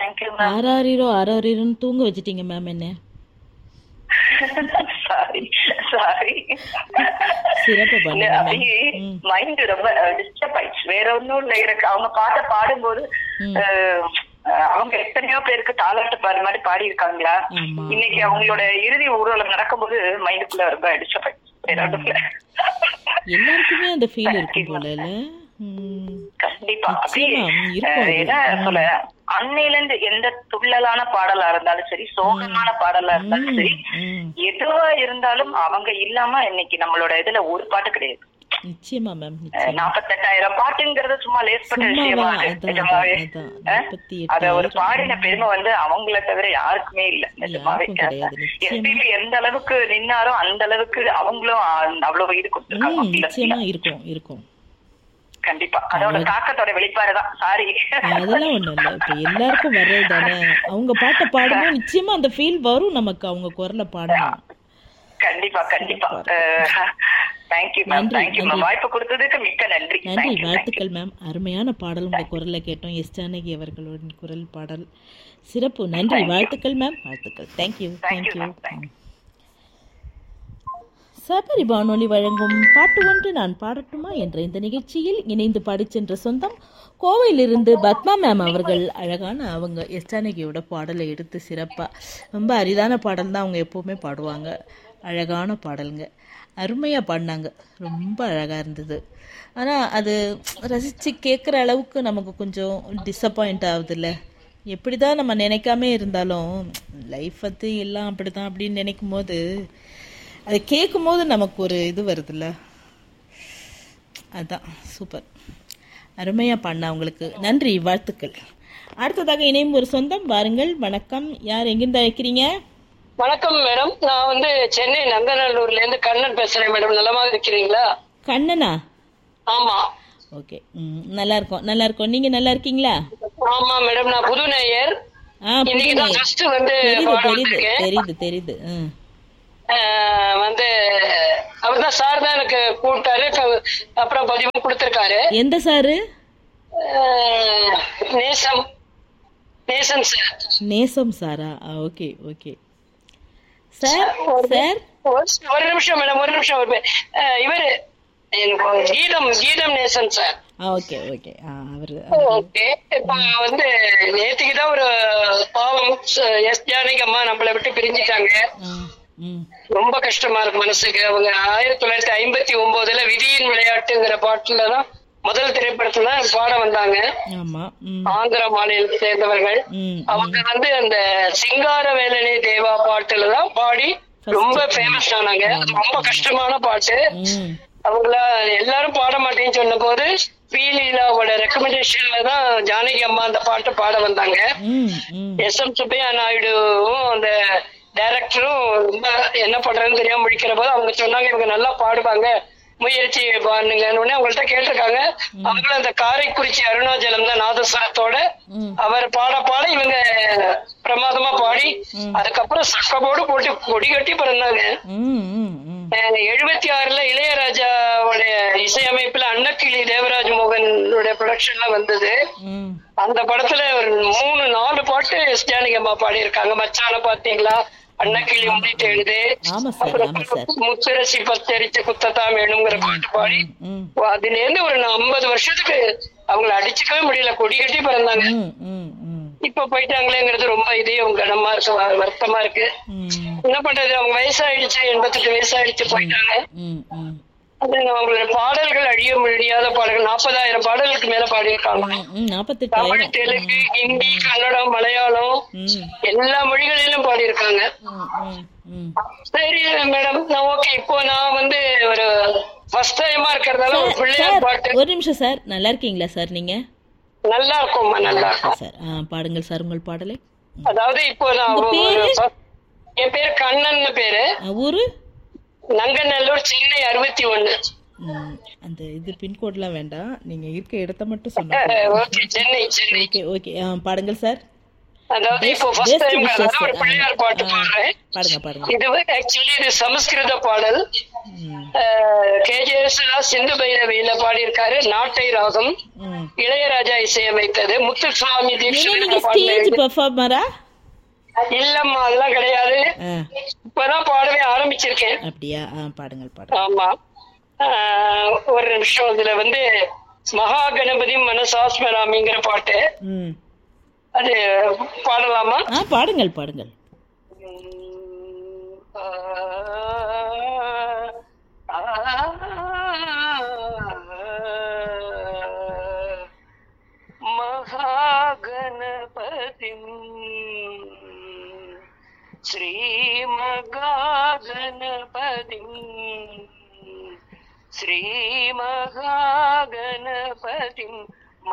Thank you ma'am ஆறாரிரோ ஆறாரிரோன்னு தூங்க வச்சிட்டீங்க ma'am என்ன சாரி சாரி சிறப்பு பண்ணுங்க மேம் அப்படியே மைண்ட் ரொம்ப டிஸ்டர்ப் ஆயிடுச்சு வேற ஒண்ணும் இல்ல எனக்கு அவங்க பாட்ட பாடும்போது அஹ், அஹ், அவங்க எத்தனையோ பேருக்கு தாலாட்டு பாடு மாதிரி பாடி இருக்காங்களா ஆமா இன்னைக்கு அவங்களோட இறுதி ஊர்வலம் நடக்கும்போது மைண்டுக்குள்ள ரொம்ப டிஸ்டர்ப் ஆயிடுச்சு வேற ஒண்ணும் இல்ல எல்லாருக்குமே அந்த ஃபீல் இருக்கும் போல இல்ல ம். கண்டிப்பா அப்படியே நிச்சயமா, இருக்கும் அஹ், அது. என்ன சொல்ல அன்னையில இருந்து எந்த துள்ளலான பாடலா இருந்தாலும் சரி சோகமான பாடலா இருந்தாலும் சரி ம். எதுவா இருந்தாலும் அவங்க இல்லாம இன்னைக்கு நம்மளோட இதுல ஒரு பாட்டு கிடையாது நிச்சயமா மேம் அஹ், நிச்சயமா நாப்பத்தெட்டாயிரம் பாட்டுங்கிறது சும்மா லேஸ்பட்ட சும்மாவா? விஷயமா அது அதான், நிஜமாவே அதான், அதான். அஹ், நாற்பத்தி அத ஒரு எட்டாயிரம். பாடின பெருமை வந்து அவங்கள தவிர யாருக்குமே இல்ல நிஜமாவே யாருக்கும் கிடையாது, நிச்சயமா. எஸ்பிபி எந்த அளவுக்கு நின்னாரோ அந்த அளவுக்கு அவங்களும் அ- அவ்வளவு இது கொடுத்துருக்காங்க ம் மக்களுக்கு. நிச்சயமா இருக்கும் இருக்கும் கண்டிப்பா அதோட தாக்கத்தோட வெளிப்பாடுதான் சாரி அதெல்லாம் ஒண்ணும் இல்ல இப்ப எல்லாருக்கும் வர்றது தானே அவங்க பாட்டை பாடும்போது நிச்சயமா அந்த ஃபீல் வரும் நமக்கு அவங்க குரல்ல பாடணும் கண்டிப்பா கண்டிப்பா தேங்க்யூ மேம் நன்றி, தேங்க்யூ மேம் நன்றி. வாய்ப்பு கொடுத்ததுக்கு மிக்க நன்றி நன்றி Thank you, thank you. வாழ்த்துக்கள் மேம் அருமையான பாடல் உங்க குரல்ல கேட்டோம் எஸ் ஜானகி அவர்களின் குரல் பாடல் சிறப்பு நன்றி வாழ்த்துக்கள் மேம் வாழ்த்துக்கள் thank you Thank you, thank you ma'am. Thank you. Sabari வானொலி வழங்கும் பாட்டு ஒன்று நான் பாடட்டுமா என்ற இந்த நிகழ்ச்சியில் இணைந்து பாடிச் சென்ற சொந்தம் கோவையிலிருந்து பத்மா மேம் அவர்கள் அழகான அவங்க எஸ் ஜானகியோட பாடலை எடுத்து சிறப்பாக ரொம்ப அரிதான பாடல் தான் அவங்க எப்போவுமே பாடுவாங்க அழகான பாடலுங்க அருமையாக பாடினாங்க ரொம்ப அழகாக இருந்தது ஆனால் அது ரசித்து கேட்குற அளவுக்கு நமக்கு கொஞ்சம் டிசப்பாயிண்ட் ஆகுதுல்ல எப்படி தான் நம்ம நினைக்காம இருந்தாலும் லைஃப் வந்து எல்லாம் அப்படி தான் அப்படின்னு நினைக்கும் போது அதை கேட்கும் போது நமக்கு ஒரு இது வருதுல்ல அதான் சூப்பர் அருமையாக பண்ண உங்களுக்கு நன்றி வாழ்த்துக்கள் அடுத்ததாக இணையும் ஒரு சொந்தம் வாருங்கள் வணக்கம் யார் எங்கிருந்து அழைக்கிறீங்க வணக்கம் மேடம் நான் வந்து சென்னை நங்கநல்லூர்ல இருந்து கண்ணன் பேசுறேன் மேடம் நலமா இருக்கிறீங்களா கண்ணனா ஆமா ஓகே ம் நல்லா இருக்கோம் நல்லா இருக்கோம் நீங்கள் நல்லா இருக்கீங்களா ஆமா மேடம் நான் புது நேயர் ஆ இன்னைக்கு தான் புரியுது ஃபர்ஸ்ட் வந்து தெரியுது பாட தெரியுது வந்திருக்கேன் தெரியுது தெரியுது ம் அஹ் வந்து அவர் தான் சார் தான் எனக்கு கூப்பிட்டாரு க- அப்புறம் பதிவும் கொடுத்திருக்காரு எந்த சாரு அஹ் நேசம் நேசம் சார் நேசம் சாரா ஓகே ஓகே சார் சார் ஒரு ஒரு நிமிஷம் மேடம் ஒரு நிமிஷம் ஒரு பே- அஹ் இவரு எனக்கு கீதம் கீதம் நேசன் சார் ஆ ஓகே ஓகே ஆ அவர் ஓகே இப்போ வந்து நேத்துக்கு தான் ஒரு பாவம் ச- எஸ் ஜானகி அம்மா நம்மளை விட்டு பிரிஞ்சுட்டாங்க ம் ரொம்ப கஷ்டமா இருக்கு மனசுக்கு அவங்க ஆயிரத்தி தொள்ளாயிரத்தி ஐம்பத்தி ஒன்பதுல விதியின் விளையாட்டுங்கிற பாட்டுல தான் முதல் திரைப்படத்துல தான் பாட வந்தாங்க ஆமா ம் ஆந்திர மாநிலத்தை சேர்ந்தவர்கள் ம் அவங்க வந்து அந்த சிங்கார வேலனே தேவா பாட்டுல தான் பாடி ரொம்ப ஃபேமஸ் ஆனாங்க அது ரொம்ப கஷ்டமான பாட்டு ம் அவங்கள எல்லாரும் பாட மாட்டேன்னு சொன்ன போது பீலீலாவோட ரெக்கமெண்டேஷன்ல தான் ஜானகி அம்மா அந்த பாட்டு பாட வந்தாங்க ம் ம் எஸ் எம் சுப்பையா நாயுடுவும் அந்த டைரக்டரும் ரொம்ப என்ன பண்றதுன்னு தெரியாம முடிக்கிற போது அவங்க சொன்னாங்க இவங்க நல்லா பாடுவாங்க முயற்சி பண்ணுங்கன்னு உடனே அவங்கள்ட்ட கேட்டிருக்காங்க அவங்களும் அந்த காரைக்குறிச்சி அருணாச்சலம் தான் நாதஸ்வரத்தோட ம் அவர் பாட பாட இவங்க பிரமாதமா பாடி அதுக்கப்புறம் சக்கப்போடு போட்டு கொடி கட்டி பிறந்தாங்க ம் ம் ம் எழுபத்தி ஆறுல இளையராஜாவுடைய இசையமைப்புல அன்னக்கிளி தேவராஜ் மோகனுடைய ப்ரொடக்ஷன்ல வந்தது ம் அந்த படத்துல ஒரு மூணு நாலு பாட்டு எஸ் ஜானகி அம்மா பாடி இருக்காங்க மச்சான பாத்தீங்களா அன்னக்கிளி முன்னிட்டு எழுது ஆமா சார் அப்புறம் ஆமா சார் முத்திரசி பத்தரிச்ச குத்தத்தான் வேணுங்கிற பாட்டு பாடி ம் அதுல இருந்து ஒரு ஐம்பது வருஷத்துக்கு அவங்கள அடிச்சுக்கவே முடியல கொடி கட்டி பிறந்தாங்க ம் ம் ம் இப்ப போயிட்டாங்களேங்கிறது ரொம்ப இதே கனமா இருக்கு வ- வருத்தமா இருக்கு ம் என்ன பண்றது அவங்க வயசாயிடுச்சு எண்பத்தெட்டு வயசாயிடுச்சு போயிட்டாங்க ம் ம் அது அவங்களோட பாடல்கள் அழிய முடியாத பாடல்கள் நாற்பதாயிரம் பாடலுக்கு மேல பாடியிருக்காங்க ம் தமிழ் நாற்பத்தெட்டாயிரம் தெலுங்கு ஹிந்தி கன்னடம் மலையாளம் ம் எல்லா மொழிகளிலும் பாடியிருக்காங்க ம் ம் ம் சரி மேடம் நான் ஓகே இப்போ நான் வந்து ஒரு ஃபர்ஸ்ட் டைமா இருக்கிறதால ஒரு சார் பிள்ளையார் பாட்டு ஒரு நிமிஷம் சார் நல்லா இருக்கீங்களா சார் நீங்க நல்லா இருக்கும்மா நல்லா இருக்கும் சார் ஆ பாடுங்கள் சார் உங்கள் பாடலை அதாவது இப்போ நான் உங்க ஒரு பேரு? first- என் பேர் கண்ணன் பேரு ஆ, ஊரு நங்கநல்லூர் சென்னை அறுபத்தி ஒண்ணு ம், அந்த இது பின்கோட்லாம் வேண்டாம் நீங்க இருக்க இடத்த மட்டும் சொன்னா okay Chennai Chennai okay okay ஆ பாடுங்கள் சார் அதாவது இப்போ ஃபர்ஸ்ட் Best டைம் wishes. ஒரு பிள்ளையார் பாட்டு ஆ, பாடுறேன் பாடுங்க பாடுங்க இது ஆக்சுவலி இது சமஸ்கிருத பாடல் ம், கேஜேஎஸ் சிந்து பைரவியில பாடியிருக்காரு நாட்டை ராகம் ம். இளையராஜா இசையமைத்தது முத்துசுவாமி ஏன்னா தீட்சிதர் நீங்க இந்த ஸ்டேஜ் பாடல் பெர்ஃபார்மரா இல்லம்மா அதெல்லாம் கிடையாது இப்பதான் பாடவே ஆரம்பிச்சிருக்கேன் அப்படியா ஆ பாடுங்கள் பாடுங்க ஆமா ஆஹ் ஒரு நிமிஷம் இதுல வந்து மகா கணபதி மனசாஸ்மராமிங்கிற பாட்டு ம் அது பாடலாமா ஆ பாடுங்கள் பாடுங்கள் மகாகணபதிம் ஸ்ரீமகாகணபதிம் ஸ்ரீமகாகணபதிம்